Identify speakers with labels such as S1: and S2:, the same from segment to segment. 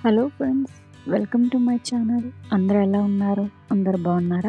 S1: hello friends welcome to my channel అందరూ ఎలా ఉన్నారు అందరు బాగున్నారా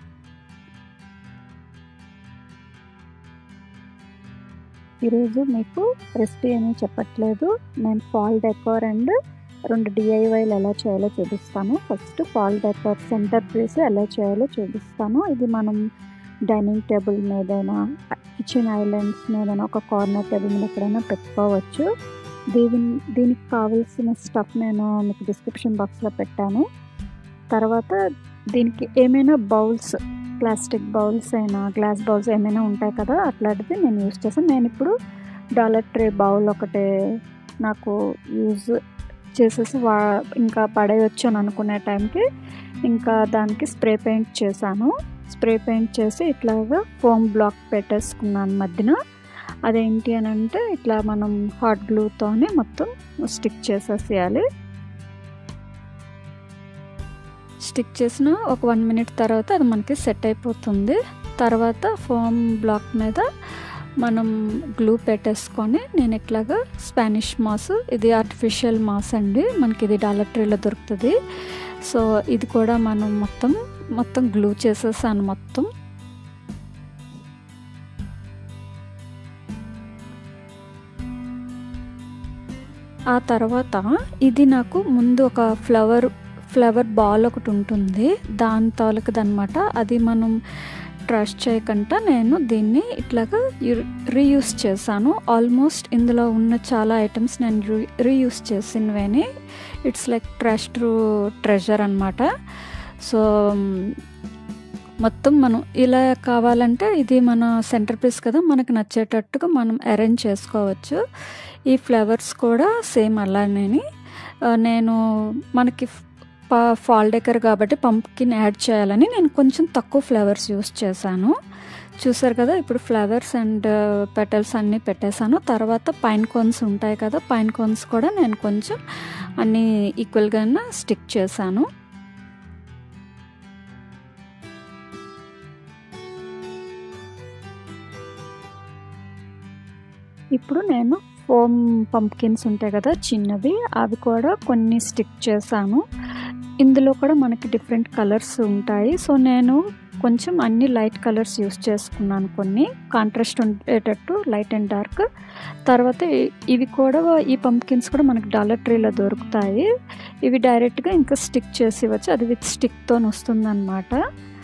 S1: ఈరోజు మీకు రెసిపీ ఏమీ చెప్పట్లేదు నేను ఫాల్ డెకోర్ అండ్ రెండు డిఐవైలు ఎలా చేయాలో చూపిస్తాను first fall decor centrepiece ఎలా చేయాలో చూపిస్తాను ఇది మనం డైనింగ్ టేబుల్ మీదైనా కిచెన్ ఐలాండ్స్ మీదైనా ఒక కార్నర్ టేబుల్ మీద ఎక్కడైనా పెట్టుకోవచ్చు దీని దీనికి కావాల్సిన స్టఫ్ నేను మీకు డిస్క్రిప్షన్ బాక్స్లో పెట్టాను తర్వాత దీనికి ఏమైనా బౌల్స్ ప్లాస్టిక్ బౌల్స్ అయినా గ్లాస్ బౌల్స్ ఏమైనా ఉంటాయి కదా అట్లాంటిది నేను యూజ్ చేస్తాను నేను ఇప్పుడు డాలర్ ట్రే బౌల్ ఒకటే నాకు యూజ్ చేసేసి వా ఇంకా పడేయచ్చు అని అనుకునే టైంకి ఇంకా దానికి స్ప్రే పెయింట్ చేశాను స్ప్రే పెయింట్ చేసి ఇట్లాగా ఫోమ్ బ్లాక్ పెట్టేసుకున్నాను మధ్యన అదేంటి అని అంటే ఇట్లా మనం హాట్ గ్లూతోనే మొత్తం స్టిక్ చేసేసేయాలి స్టిక్ చేసిన ఒక వన్ మినిట్ తర్వాత అది మనకి సెట్ అయిపోతుంది తర్వాత ఫోమ్ బ్లాక్ మీద మనం గ్లూ పెట్టేసుకొని నేను ఇట్లాగా స్పానిష్ మాస్ ఇది ఆర్టిఫిషియల్ మాస్ అండి మనకి ఇది డాలర్ ట్రీలో దొరుకుతుంది సో ఇది కూడా మనం మొత్తం మొత్తం గ్లూ చేసేసాను మొత్తం ఆ తర్వాత ఇది నాకు ముందు ఒక ఫ్లవర్ ఫ్లవర్ బాల్ ఒకటి ఉంటుంది దాని తాలూకదనమాట అది మనం ట్రస్ట్ చేయకుండా నేను దీన్ని ఇట్లాగా రీయూస్ చేశాను ఆల్మోస్ట్ ఇందులో ఉన్న చాలా ఐటమ్స్ నేను రీయూస్ చేసినవేని it's like trash to treasure అనమాట సో మొత్తం మనం ఇలా కావాలంటే ఇది మన సెంటర్ పీస్ కదా మనకు నచ్చేటట్టుగా మనం అరేంజ్ చేసుకోవచ్చు ఈ ఫ్లవర్స్ కూడా సేమ్ అలానే నేను మనకి ఫాల్ డెకర్ కాబట్టి పంప్కిన్ యాడ్ చేయాలని నేను కొంచెం తక్కువ ఫ్లవర్స్ యూస్ చేశాను చూసారు కదా ఇప్పుడు ఫ్లవర్స్ అండ్ పెటల్స్ అన్నీ పెట్టేశాను తర్వాత పైన్ కోన్స్ ఉంటాయి కదా పైన్ కోన్స్ కూడా నేను కొంచెం అన్నీ ఈక్వల్గా స్టిక్ చేశాను ఇప్పుడు నేను ఫోమ్ పంప్కిన్స్ ఉంటాయి కదా చిన్నవి అవి కూడా కొన్ని స్టిక్ చేశాను ఇందులో కూడా మనకి డిఫరెంట్ కలర్స్ ఉంటాయి సో నేను కొంచెం అన్ని లైట్ కలర్స్ యూస్ చేసుకున్నాను కొన్ని కాంట్రాస్ట్ ఉండేటట్టు లైట్ అండ్ డార్క్ తర్వాత ఇవి కూడా ఈ పంప్కిన్స్ కూడా మనకి డాలర్ ట్రీలో దొరుకుతాయి ఇవి డైరెక్ట్గా ఇంకా స్టిక్ చేసి ఇవ్వచ్చు అది విత్ స్టిక్తో వస్తుందన్నమాట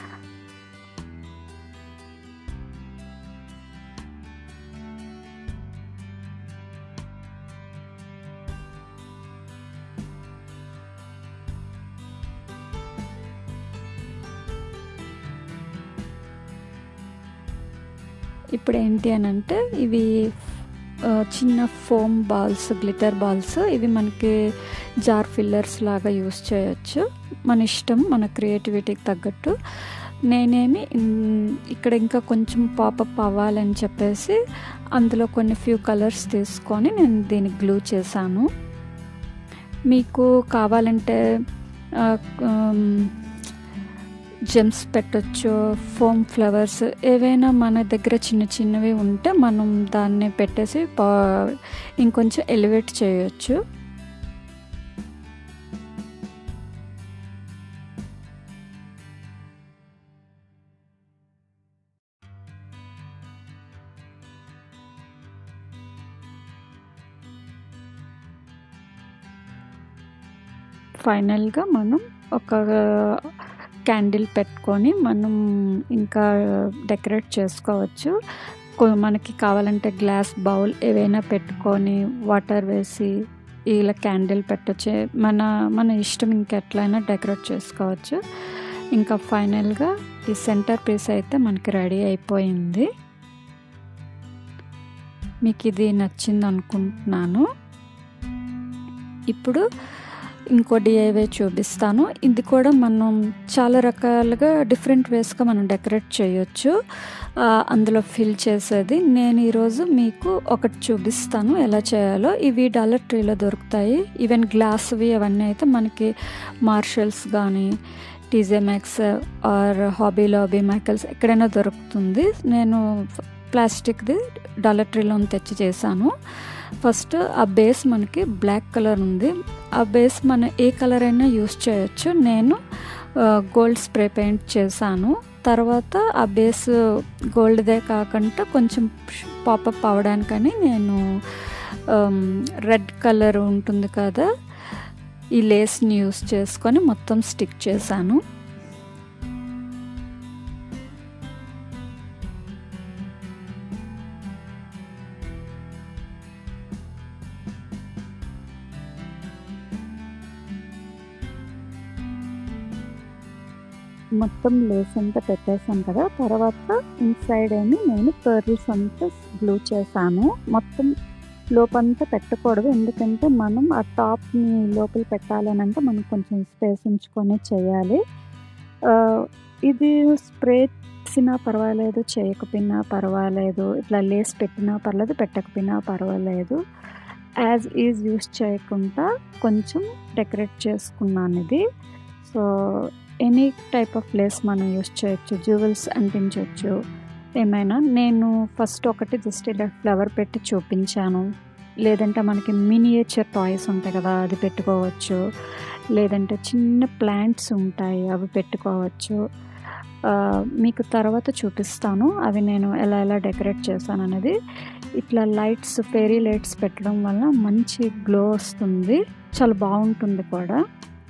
S1: ఇప్పుడు ఏంటి అని అంటే ఇవి చిన్న ఫోమ్ బాల్స్ గ్లిటర్ బాల్స్ ఇవి మనకి జార్ ఫిల్లర్స్ లాగా యూస్ చేయొచ్చు మన ఇష్టం మన క్రియేటివిటీకి తగ్గట్టు నేనేమి ఇక్కడ ఇంకా కొంచెం పాపప్ అవ్వాలని చెప్పేసి అందులో కొన్ని ఫ్యూ కలర్స్ తీసుకొని నేను దీనికి గ్లూ చేశాను మీకు కావాలంటే జెమ్స్ పెట్టచ్చు ఫోమ్ ఫ్లవర్స్ ఏవైనా మన దగ్గర చిన్న చిన్నవి ఉంటే మనం దాన్ని పెట్టేసి ఇంకొంచెం ఎలివేట్ చేయొచ్చు ఫైనల్గా మనం ఒక క్యాండిల్ పెట్టుకొని మనం ఇంకా డెకరేట్ చేసుకోవచ్చు మనకి కావాలంటే గ్లాస్ బౌల్ ఏవైనా పెట్టుకొని వాటర్ వేసి ఇలా క్యాండిల్ పెట్టచ్చు మన మన ఇష్టం ఇంకెట్లయినా డెకరేట్ చేసుకోవచ్చు ఇంకా ఫైనల్గా ఈ సెంటర్ పీస్ అయితే మనకి రెడీ అయిపోయింది మీకు ఇది నచ్చింది అనుకుంటున్నాను ఇప్పుడు ఇంకో డిఐవై చూపిస్తాను ఇది కూడా మనం చాలా రకాలుగా డిఫరెంట్ వేస్గా మనం డెకరేట్ చేయొచ్చు అందులో ఫిల్ చేసేది నేను ఈరోజు మీకు ఒకటి చూపిస్తాను ఎలా చేయాలో ఇవి డాలర్ ట్రీలో దొరుకుతాయి ఈవెన్ గ్లాస్వి అవన్నీ అయితే మనకి మార్షల్స్ కానీ TJ Maxx or Hobby Lobby Michaels ఎక్కడైనా దొరుకుతుంది నేను ప్లాస్టిక్ది డాలర్ ట్రీలో తెచ్చి చేశాను ఫస్ట్ ఆ బేస్ మనకి బ్లాక్ కలర్ ఉంది ఆ బేస్ మనం ఏ కలర్ అయినా యూస్ చేయొచ్చు నేను గోల్డ్ స్ప్రే పెయింట్ చేశాను తర్వాత ఆ బేస్ గోల్డ్దే కాకుండా కొంచెం పాపప్ అవడానికని నేను రెడ్ కలర్ ఉంటుంది కదా ఈ లేస్ని యూస్ చేసుకొని మొత్తం స్టిక్ చేశాను మొత్తం లేస్ అంతా పెట్టేసాను కదా తర్వాత ఇన్సైడ్ ఏమి నేను పర్ల్స్ అంతా గ్లూ చేశాను మొత్తం లోపంతా పెట్టకూడదు ఎందుకంటే మనం ఆ టాప్ని లోపల పెట్టాలని అంటే మనం కొంచెం స్పేస్ ఉంచుకొని చేయాలి ఇది స్ప్రే చేసినా పర్వాలేదు చేయకపోయినా పర్వాలేదు ఇట్లా లేస్ పెట్టినా పర్లేదు పెట్టకపోయినా పర్వాలేదు యాజ్ ఈజ్ యూస్ చేయకుండా కొంచెం డెకరేట్ చేసుకున్నాను ఇది so any type of lace మనం యూస్ చేయొచ్చు జ్యువెల్స్ అంటించవచ్చు ఏమైనా నేను ఫస్ట్ ఒకటి జస్ట్ ఇలా ఫ్లవర్ పెట్టి చూపించాను లేదంటే మనకి మినియేచర్ టాయ్స్ ఉంటాయి కదా అది పెట్టుకోవచ్చు లేదంటే చిన్న ప్లాంట్స్ ఉంటాయి అవి పెట్టుకోవచ్చు మీకు తర్వాత చూపిస్తాను అవి నేను ఎలా ఎలా డెకరేట్ చేశాను అనేది ఇట్లా లైట్స్ ఫెరీ లైట్స్ పెట్టడం వల్ల మంచి గ్లో వస్తుంది చాలా బాగుంటుంది కూడా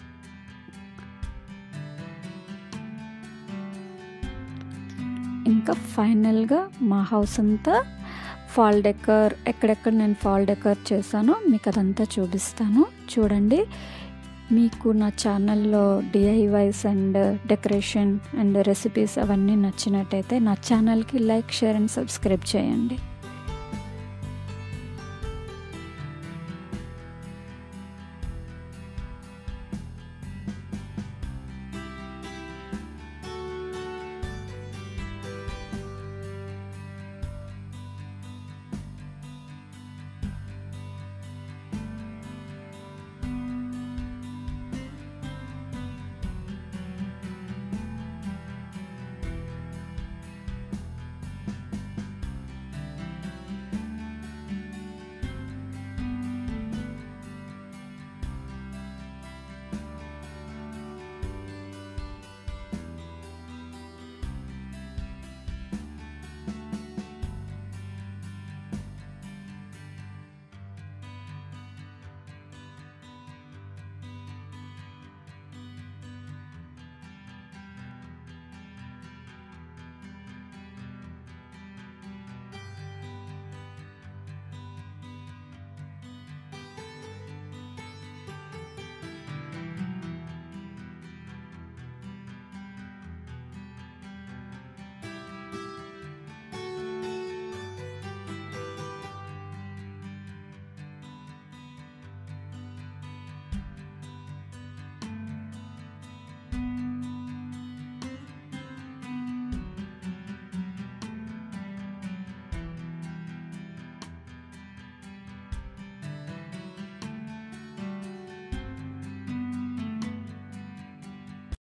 S1: ఇంకా ఫైనల్గా మా హౌస్ అంతా ఫాల్ డెకర్ ఎక్కడెక్కడ నేను ఫాల్ డెకర్ చేశానో మీకు అదంతా చూపిస్తాను చూడండి మీకు నా ఛానల్లో DIYs and decoration and recipes అవన్నీ నచ్చినట్టయితే నా ఛానల్కి లైక్ షేర్ అండ్ సబ్స్క్రైబ్ చేయండి